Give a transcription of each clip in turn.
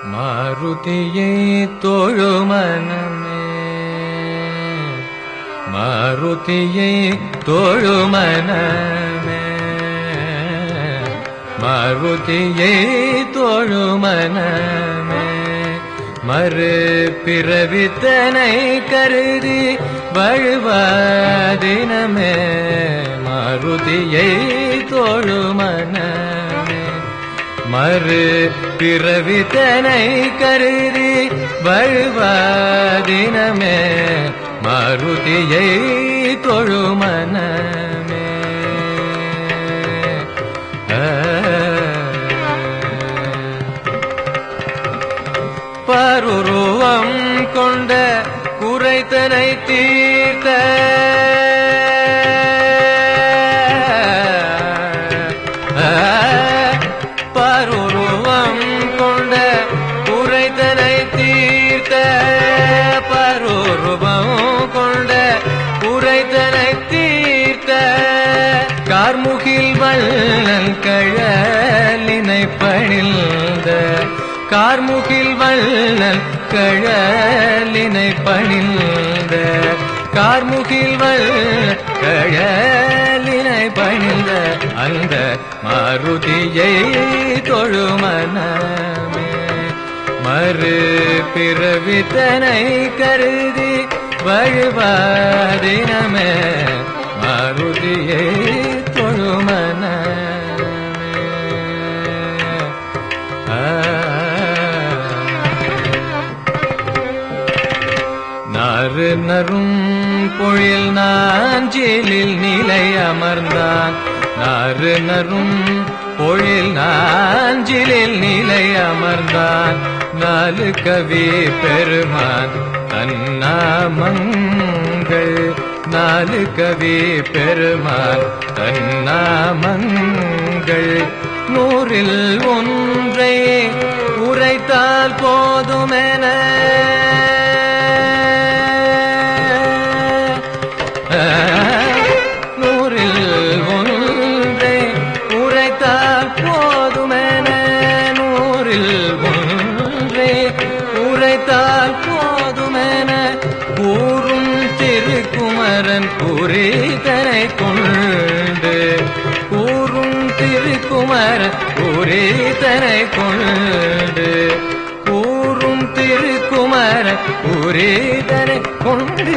மாருதியை தோழுமனமே மாருதியை தோழுமனமே மாருதியை தோழுமனமே மறு பிறவித்தனை கருதி வழுவாதினமே மாருதியை தோழுமனமே மறு பிறவித்தனை கருதி வழுவாதினமே மருதியை தொழுமனமே பருருவம் கொண்ட குறைத்தனை தீர்த்த பருருவம் கொண்ட குறைத்தனை தீர்த்த பருருவம் கொண்ட குறைத்தனை தீர்த்த கார்முகில் வள்ளல் கழலினை பணிந்த கார்முகில் வள்ளல் கழலினை பணிந்த கார்முகில் வள்ளல் கழலினை பணிந்த அந்த மாருதியை தொழுமனமே மறு பிறவித்தனை கருதி வழுவாதினமே மாருதியை தொழுமனமே நாறு நரும் பொழில் நாஞ்சிலில் நிலை அமர்ந்தான் நாறு நரும் பொழில் நாஞ்சிலில் நிலை அமர்ந்தான் நாலு கவி பெருமான் தன்னாமங்கள் நாலு கவி பெருமான் தன்னாமங்கள் நூறில் ஒன்றை உரைத்தால் போதுமென நூறில் ஒன்றை உரைத்தால் போதுமென நூறில் ஒன்றை உரைத்தால் போதுமென கூறும் திருக்குமரன் குறித்தனை கொண்டு கூறும் திருக்குமரன் குறித்தனை கொண்டு கூறும் திருக்குமரன் குறித்தனை கொண்டு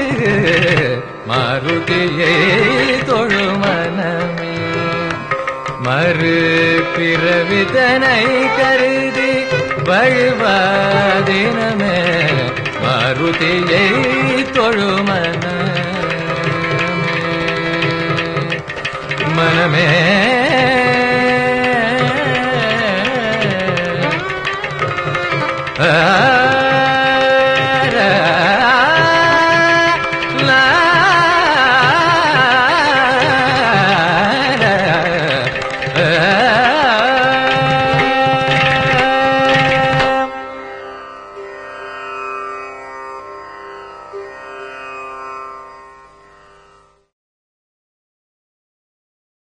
மருதியை தொழுமனமே மறு பிறவிதனை கருதி வழுவாதினமே மருதியை தொழுமனமே மனமே ஆ